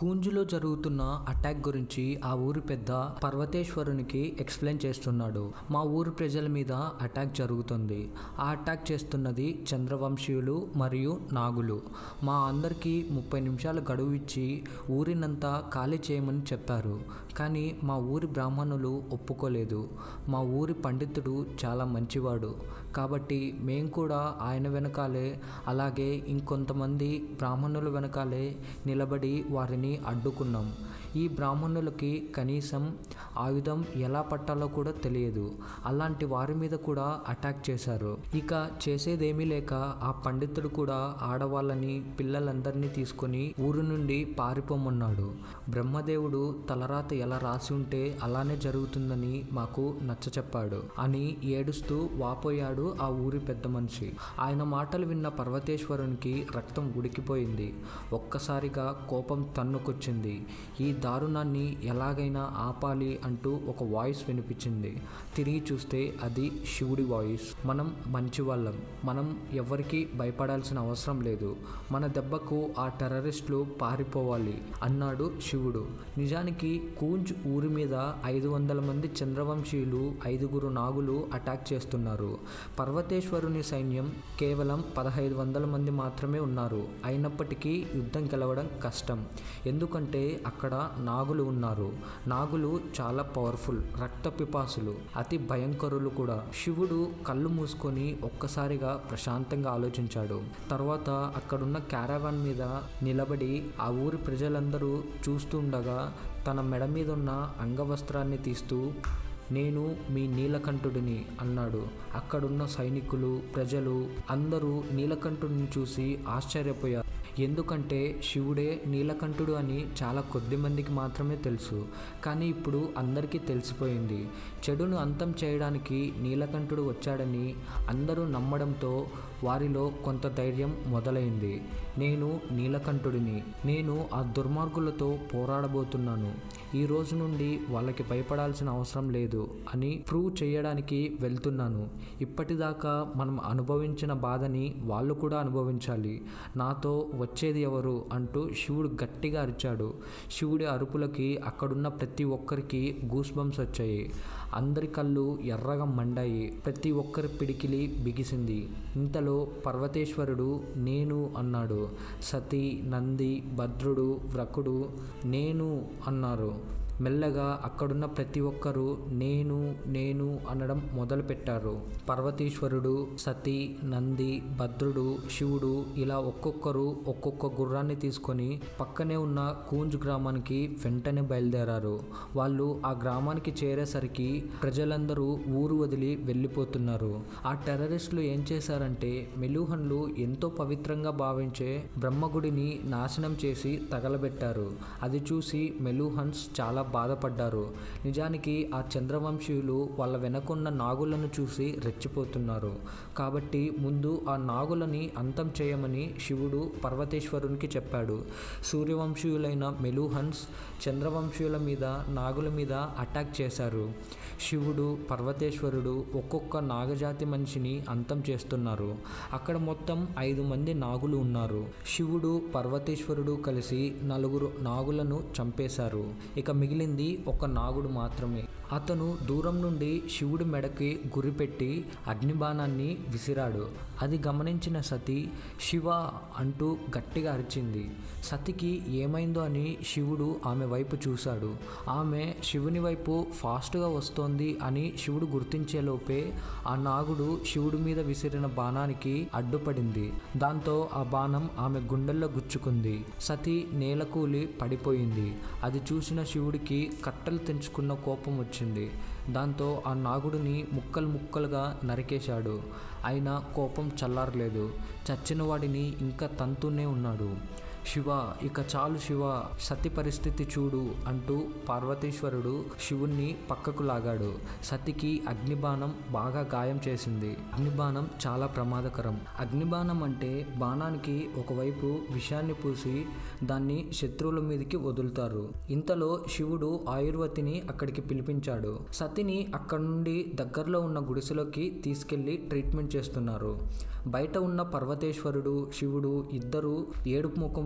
కూంజులో జరుగుతున్న అటాక్ గురించి ఆ ఊరి పెద్ద పర్వతేశ్వరునికి ఎక్స్ప్లెయిన్ చేస్తున్నాడు మా ఊరి ప్రజల మీద అటాక్ జరుగుతుంది ఆ అటాక్ చేస్తున్నది చంద్రవంశీయులు మరియు నాగులు మా అందరికీ ముప్పై నిమిషాల గడువు ఇచ్చి ఊరినంతా ఖాళీ చేయమని చెప్పారు కానీ మా ఊరి బ్రాహ్మణులు ఒప్పుకోలేదు మా ఊరి పండితుడు చాలా మంచివాడు కాబట్టి మేము కూడా ఆయన వెనకాలే అలాగే ఇంకొంతమంది బ్రాహ్మణుల వెనకాలే నిలబడి వారిని అడ్డుకున్నాం ఈ బ్రాహ్మణులకి కనీసం ఆయుధం ఎలా పట్టాలో కూడా తెలియదు అలాంటి వారి మీద కూడా అటాక్ చేశారు ఇక చేసేదేమీ లేక ఆ పండితుడు కూడా ఆడవాళ్ళని పిల్లలందరినీ తీసుకొని ఊరు నుండి పారిపోమన్నాడు బ్రహ్మదేవుడు తలరాత ఎలా రాసి ఉంటే అలానే జరుగుతుందని మాకు నచ్చ చెప్పాడు అని ఏడుస్తూ వాపోయాడు ఆ ఊరి పెద్ద మనిషి ఆయన మాటలు విన్న పర్వతేశ్వరునికి రక్తం ఉడికిపోయింది ఒక్కసారిగా కోపం తన్నుకొచ్చింది ఈ దారుణాన్ని ఎలాగైనా ఆపాలి అంటూ ఒక వాయిస్ వినిపించింది తిరిగి చూస్తే అది శివుడి వాయిస్ మనం మంచి వాళ్ళం మనం ఎవరికి భయపడాల్సిన అవసరం లేదు మన దెబ్బకు ఆ టెర్రరిస్టులు పారిపోవాలి అన్నాడు శివుడు నిజానికి కూంజ్ ఊరి మీద ఐదు వందల మంది చంద్రవంశీయులు ఐదుగురు నాగులు అటాక్ చేస్తున్నారు పర్వతేశ్వరుని సైన్యం కేవలం పదహైదు వందల మంది మాత్రమే ఉన్నారు అయినప్పటికీ యుద్ధం గెలవడం కష్టం ఎందుకంటే అక్కడ నాగులు ఉన్నారు నాగులు చాలా పవర్ఫుల్ రక్త పిపాసులు అతి భయంకరులు కూడా శివుడు కళ్ళు మూసుకొని ఒక్కసారిగా ప్రశాంతంగా ఆలోచించాడు తర్వాత అక్కడున్న క్యారవాన్ మీద నిలబడి ఆ ఊరి ప్రజలందరూ చూస్తుండగా తన మెడ మీద ఉన్న అంగవస్త్రాన్ని తీస్తూ నేను మీ నీలకంఠుడిని అన్నాడు అక్కడున్న సైనికులు ప్రజలు అందరూ నీలకంఠుడిని చూసి ఆశ్చర్యపోయారు ఎందుకంటే శివుడే నీలకంఠుడు అని చాలా కొద్ది మందికి మాత్రమే తెలుసు కానీ ఇప్పుడు అందరికీ తెలిసిపోయింది చెడును అంతం చేయడానికి నీలకంఠుడు వచ్చాడని అందరూ నమ్మడంతో వారిలో కొంత ధైర్యం మొదలైంది నేను నీలకంఠుడిని నేను ఆ దుర్మార్గులతో పోరాడబోతున్నాను ఈ రోజు నుండి వాళ్ళకి భయపడాల్సిన అవసరం లేదు అని ప్రూవ్ చేయడానికి వెళ్తున్నాను ఇప్పటిదాకా మనం అనుభవించిన బాధని వాళ్ళు కూడా అనుభవించాలి నాతో వచ్చేది ఎవరు అంటూ శివుడు గట్టిగా అరిచాడు శివుడి అరుపులకి అక్కడున్న ప్రతి ఒక్కరికి గూస్ బంప్స్ వచ్చాయి అందరి కళ్ళు ఎర్రగా మండాయి ప్రతి ఒక్కరి పిడికిలి బిగిసింది ఇంతలో పర్వతేశ్వరుడు నేను అన్నాడు సతీ నంది భద్రుడు వ్రకుడు నేను అన్నారు మెల్లగా అక్కడున్న ప్రతి ఒక్కరూ నేను నేను అనడం మొదలుపెట్టారు పర్వతీశ్వరుడు సతీ నంది భద్రుడు శివుడు ఇలా ఒక్కొక్కరు ఒక్కొక్క గుర్రాన్ని తీసుకొని పక్కనే ఉన్న కూంజ్ గ్రామానికి వెంటనే బయలుదేరారు వాళ్ళు ఆ గ్రామానికి చేరేసరికి ప్రజలందరూ ఊరు వదిలి వెళ్ళిపోతున్నారు ఆ టెర్రరిస్టులు ఏం చేశారంటే మెలూహన్లు ఎంతో పవిత్రంగా భావించే బ్రహ్మగుడిని నాశనం చేసి తగలబెట్టారు అది చూసి మెలూహన్స్ చాలా బాధపడ్డారు నిజానికి ఆ చంద్రవంశీయులు వాళ్ళ వెనకున్న నాగులను చూసి రెచ్చిపోతున్నారు కాబట్టి ముందు ఆ నాగులని అంతం చేయమని శివుడు పర్వతేశ్వరునికి చెప్పాడు సూర్యవంశీయులైన మెలూహన్స్ చంద్రవంశీయుల మీద నాగుల మీద అటాక్ చేశారు శివుడు పర్వతేశ్వరుడు ఒక్కొక్క నాగజాతి మనిషిని అంతం చేస్తున్నారు అక్కడ మొత్తం ఐదు మంది నాగులు ఉన్నారు శివుడు పర్వతేశ్వరుడు కలిసి నలుగురు నాగులను చంపేశారు ఇక మిగిలింది ఒక నాగుడు మాత్రమే అతను దూరం నుండి శివుడి మెడకి గురిపెట్టి అగ్నిబాణాన్ని విసిరాడు అది గమనించిన సతి శివ అంటూ గట్టిగా అరిచింది సతికి ఏమైందో అని శివుడు ఆమె వైపు చూశాడు ఆమె శివుని వైపు ఫాస్ట్గా వస్తోంది అని శివుడు గుర్తించేలోపే ఆ నాగుడు శివుడి మీద విసిరిన బాణానికి అడ్డుపడింది దాంతో ఆ బాణం ఆమె గుండెల్లో గుచ్చుకుంది సతి నేలకూలి పడిపోయింది అది చూసిన శివుడికి కట్టలు తెంచుకున్న కోపం వచ్చింది దాంతో ఆ నాగుడిని ముక్కలు ముక్కలుగా నరికేశాడు అయినా కోపం చల్లారలేదు చచ్చిన వాడిని ఇంకా తంతూనే ఉన్నాడు శివ ఇక చాలు శివ సతి పరిస్థితి చూడు అంటూ పార్వతీశ్వరుడు శివుణ్ణి పక్కకు లాగాడు సతికి అగ్నిబాణం బాగా గాయం చేసింది అగ్నిబాణం చాలా ప్రమాదకరం అగ్నిబాణం అంటే బాణానికి ఒకవైపు విషాన్ని పూసి దాన్ని శత్రువుల మీదకి వదులుతారు ఇంతలో శివుడు ఆయుర్వతిని అక్కడికి పిలిపించాడు సతిని అక్కడ నుండి దగ్గరలో ఉన్న గుడిసెలోకి తీసుకెళ్లి ట్రీట్మెంట్ చేస్తున్నారు బయట ఉన్న పర్వతేశ్వరుడు శివుడు ఇద్దరు ఏడుపు ముఖంతో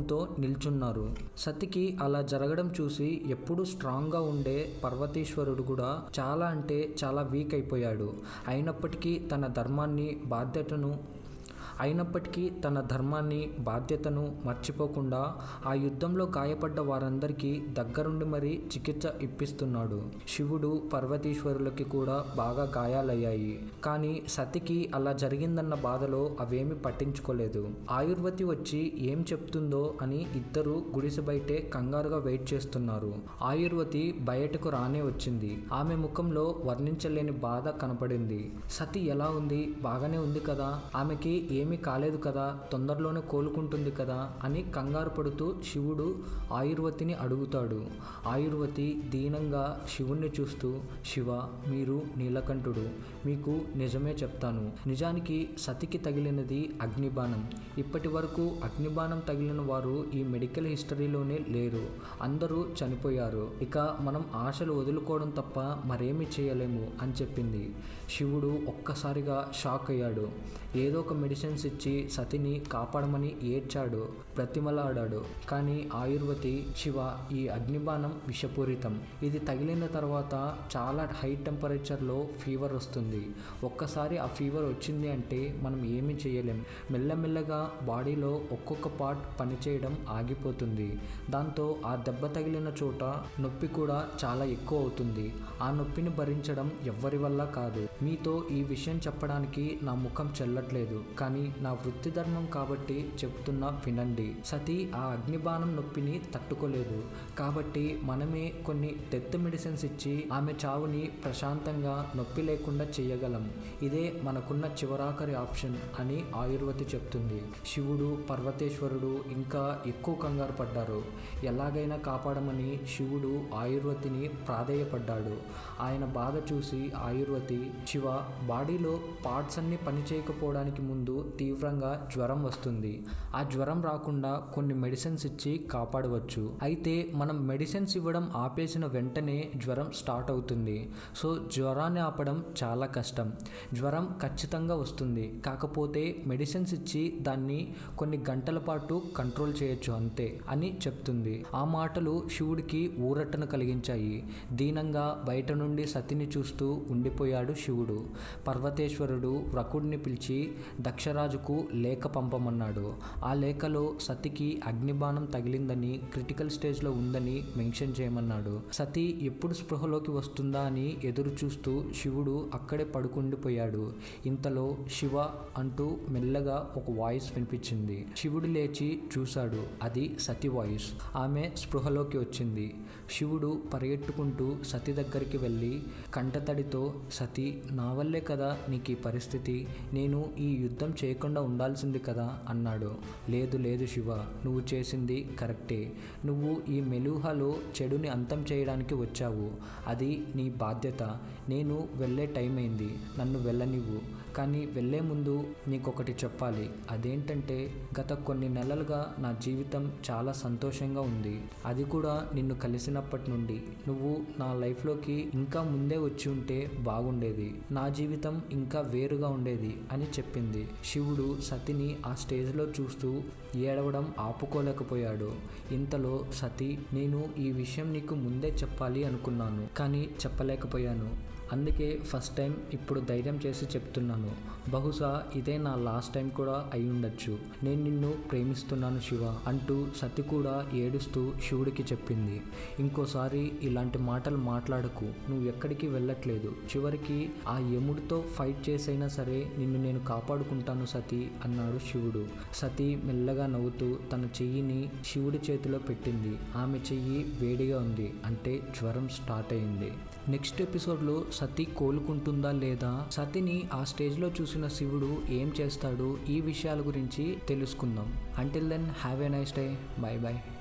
కోపంతో నిల్చున్నారు సతికి అలా జరగడం చూసి ఎప్పుడు స్ట్రాంగ్గా ఉండే పర్వతీశ్వరుడు కూడా చాలా అంటే చాలా వీక్ అయిపోయాడు అయినప్పటికీ తన ధర్మాన్ని బాధ్యతను అయినప్పటికీ తన ధర్మాన్ని బాధ్యతను మర్చిపోకుండా ఆ యుద్ధంలో గాయపడ్డ వారందరికీ దగ్గరుండి మరీ చికిత్స ఇప్పిస్తున్నాడు శివుడు పర్వతీశ్వరులకి కూడా బాగా గాయాలయ్యాయి కానీ సతికి అలా జరిగిందన్న బాధలో అవేమి పట్టించుకోలేదు ఆయుర్వతి వచ్చి ఏం చెప్తుందో అని ఇద్దరు గుడిసె బయటే కంగారుగా వెయిట్ చేస్తున్నారు ఆయుర్వతి బయటకు రానే వచ్చింది ఆమె ముఖంలో వర్ణించలేని బాధ కనపడింది సతి ఎలా ఉంది బాగానే ఉంది కదా ఆమెకి ఏమీ కాలేదు కదా తొందరలోనే కోలుకుంటుంది కదా అని కంగారు పడుతూ శివుడు ఆయుర్వతిని అడుగుతాడు ఆయుర్వతి దీనంగా శివుణ్ణి చూస్తూ శివ మీరు నీలకంఠుడు మీకు నిజమే చెప్తాను నిజానికి సతికి తగిలినది అగ్నిబాణం ఇప్పటి వరకు అగ్నిబాణం తగిలిన వారు ఈ మెడికల్ హిస్టరీలోనే లేరు అందరూ చనిపోయారు ఇక మనం ఆశలు వదులుకోవడం తప్ప మరేమీ చేయలేము అని చెప్పింది శివుడు ఒక్కసారిగా షాక్ అయ్యాడు ఏదో ఒక మెడిసిన్స్ ఇచ్చి సతిని కాపాడమని ఏడ్చాడు బ్రతిమలాడాడు కానీ ఆయుర్వతి శివ ఈ అగ్నిబాణం విషపూరితం ఇది తగిలిన తర్వాత చాలా హై టెంపరేచర్లో ఫీవర్ వస్తుంది ఒక్కసారి ఆ ఫీవర్ వచ్చింది అంటే మనం ఏమీ చేయలేం మెల్లమెల్లగా బాడీలో ఒక్కొక్క పార్ట్ పనిచేయడం ఆగిపోతుంది దాంతో ఆ దెబ్బ తగిలిన చోట నొప్పి కూడా చాలా ఎక్కువ అవుతుంది ఆ నొప్పిని భరించడం ఎవ్వరి వల్ల కాదు మీతో ఈ విషయం చెప్పడానికి నా ముఖం చెల్లట్లేదు కానీ నా వృత్తి ధర్మం కాబట్టి చెప్తున్నా వినండి సతి ఆ అగ్నిబాణం నొప్పిని తట్టుకోలేదు కాబట్టి మనమే కొన్ని డెత్ మెడిసిన్స్ ఇచ్చి ఆమె చావుని ప్రశాంతంగా నొప్పి లేకుండా చేయగలం ఇదే మనకున్న చివరాఖరి ఆప్షన్ అని ఆయుర్వతి చెప్తుంది శివుడు పర్వతేశ్వరుడు ఇంకా ఎక్కువ కంగారు పడ్డారు ఎలాగైనా కాపాడమని శివుడు ఆయుర్వతిని ప్రాధేయపడ్డాడు ఆయన బాధ చూసి ఆయుర్వతి శివ బాడీలో పార్ట్స్ అన్ని పనిచేయకపోవడానికి ముందు తీవ్రంగా జ్వరం వస్తుంది ఆ జ్వరం రాకుండా కొన్ని మెడిసిన్స్ ఇచ్చి కాపాడవచ్చు అయితే మనం మెడిసిన్స్ ఇవ్వడం ఆపేసిన వెంటనే జ్వరం స్టార్ట్ అవుతుంది సో జ్వరాన్ని ఆపడం చాలా కష్టం జ్వరం ఖచ్చితంగా వస్తుంది కాకపోతే మెడిసిన్స్ ఇచ్చి దాన్ని కొన్ని గంటల పాటు కంట్రోల్ చేయొచ్చు అంతే అని చెప్తుంది ఆ మాటలు శివుడికి ఊరటను కలిగించాయి దీనంగా బయట నుండి సతిని చూస్తూ ఉండిపోయాడు శివుడు పర్వతేశ్వరుడు వ్రకుడిని పిలిచి దక్షరాజుకు లేఖ పంపమన్నాడు ఆ లేఖలో సతికి అగ్నిబాణం తగిలిందని క్రిటికల్ స్టేజ్లో ఉందని మెన్షన్ చేయమన్నాడు సతి ఎప్పుడు స్పృహలోకి వస్తుందా అని ఎదురు చూస్తూ శివుడు అక్కడే పడుకుండిపోయాడు ఇంతలో శివ అంటూ మెల్లగా ఒక వాయిస్ వినిపించింది శివుడు లేచి చూశాడు అది సతి వాయిస్ ఆమె స్పృహలోకి వచ్చింది శివుడు పరిగెట్టుకుంటూ సతి దగ్గరికి వెళ్ళి కంటతడితో సతి నా వల్లే కదా నీకు ఈ పరిస్థితి నేను ఈ యుద్ధం చేయకుండా ఉండాల్సింది కదా అన్నాడు లేదు లేదు శివ నువ్వు చేసింది కరెక్టే నువ్వు ఈ మెలూహలో చెడుని అంతం చేయడానికి వచ్చావు అది నీ బాధ్యత నేను వెళ్ళే టైం అయింది నన్ను వెళ్ళనివ్వు కానీ వెళ్ళే ముందు నీకొకటి చెప్పాలి అదేంటంటే గత కొన్ని నెలలుగా నా జీవితం చాలా సంతోషంగా ఉంది అది కూడా నిన్ను కలిసినప్పటి నుండి నువ్వు నా లైఫ్లోకి ఇంకా ముందే వచ్చి ఉంటే బాగుండేది నా జీవితం ఇంకా వేరుగా ఉండేది అని చెప్పింది శివుడు సతిని ఆ స్టేజ్లో చూస్తూ ఏడవడం ఆపుకోలేకపోయాడు ఇంతలో సతి నేను ఈ విషయం నీకు ముందే చెప్పాలి అనుకున్నాను కానీ చెప్పలేకపోయాను అందుకే ఫస్ట్ టైం ఇప్పుడు ధైర్యం చేసి చెప్తున్నాను బహుశా ఇదే నా లాస్ట్ టైం కూడా అయి ఉండొచ్చు నేను నిన్ను ప్రేమిస్తున్నాను శివ అంటూ సతి కూడా ఏడుస్తూ శివుడికి చెప్పింది ఇంకోసారి ఇలాంటి మాటలు మాట్లాడకు నువ్వు ఎక్కడికి వెళ్ళట్లేదు చివరికి ఆ యముడితో ఫైట్ చేసైనా సరే నిన్ను నేను కాపాడుకుంటాను సతి అన్నాడు శివుడు సతి మెల్లగా నవ్వుతూ తన చెయ్యిని శివుడి చేతిలో పెట్టింది ఆమె చెయ్యి వేడిగా ఉంది అంటే జ్వరం స్టార్ట్ అయింది నెక్స్ట్ ఎపిసోడ్లో సతి కోలుకుంటుందా లేదా సతిని ఆ స్టేజ్లో చూసిన శివుడు ఏం చేస్తాడు ఈ విషయాల గురించి తెలుసుకుందాం until then have a nice day bye bye